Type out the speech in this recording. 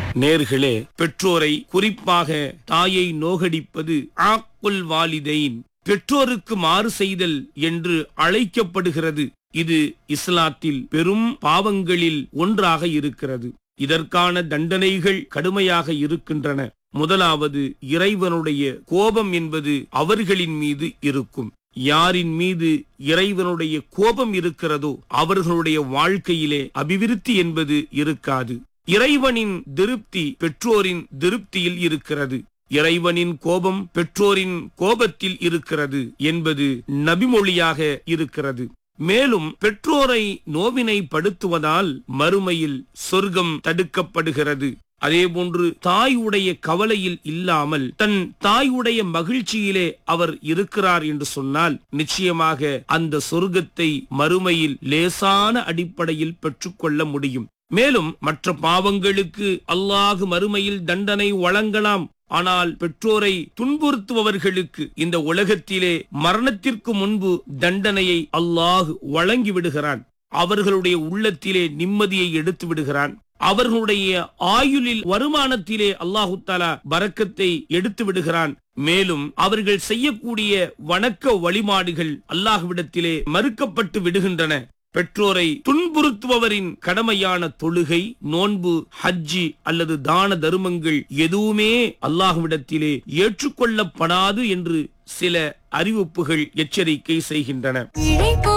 நேர்களே பெற்றோரை குறிப்பாக தாயை நோகடிப்பது ஆக்குல் வாலிதைன் பெற்றோருக்கு மாறு செய்தல் என்று அழைக்கப்படுகிறது இது இஸ்லாத்தில் பெரும் பாவங்களில் ஒன்றாக இருக்கிறது இதற்கான தண்டனைகள் கடுமையாக இருக்கின்றன முதலாவது இறைவனுடைய கோபம் என்பது அவர்களின் மீது இருக்கும் யாரின் மீது இறைவனுடைய கோபம் இருக்கிறதோ அவர்களுடைய வாழ்க்கையிலே அபிவிருத்தி என்பது இருக்காது இறைவனின் திருப்தி பெற்றோரின் திருப்தியில் இருக்கிறது இறைவனின் கோபம் பெற்றோரின் கோபத்தில் இருக்கிறது என்பது நபிமொழியாக இருக்கிறது மேலும் பெற்றோரை நோவினைப்படுத்துவதால் மறுமையில் சொர்க்கம் தடுக்கப்படுகிறது அதேபோன்று தாயுடைய கவலையில் இல்லாமல் தன் தாயுடைய மகிழ்ச்சியிலே அவர் இருக்கிறார் என்று சொன்னால் நிச்சயமாக அந்த சொர்க்கத்தை மறுமையில் லேசான அடிப்படையில் பெற்றுக்கொள்ள முடியும் மேலும் மற்ற பாவங்களுக்கு அல்லாஹ் மறுமையில் தண்டனை வழங்கலாம் ஆனால் பெற்றோரை துன்புறுத்துபவர்களுக்கு இந்த உலகத்திலே மரணத்திற்கு முன்பு தண்டனையை அல்லாஹ் வழங்கி விடுகிறான் அவர்களுடைய உள்ளத்திலே நிம்மதியை எடுத்து விடுகிறான் அவர்களுடைய ஆயுளில் வருமானத்திலே அல்லாஹு தாலா பறக்கத்தை எடுத்து விடுகிறான் மேலும் அவர்கள் செய்யக்கூடிய வணக்க வழிபாடுகள் அல்லாஹ்விடத்திலே மறுக்கப்பட்டு விடுகின்றன பெற்றோரை துன்புறுத்துபவரின் கடமையான தொழுகை நோன்பு ஹஜ்ஜி அல்லது தான தருமங்கள் எதுவுமே அல்லாஹ்விடத்திலே ஏற்றுக்கொள்ளப்படாது என்று சில அறிவிப்புகள் எச்சரிக்கை செய்கின்றன இழை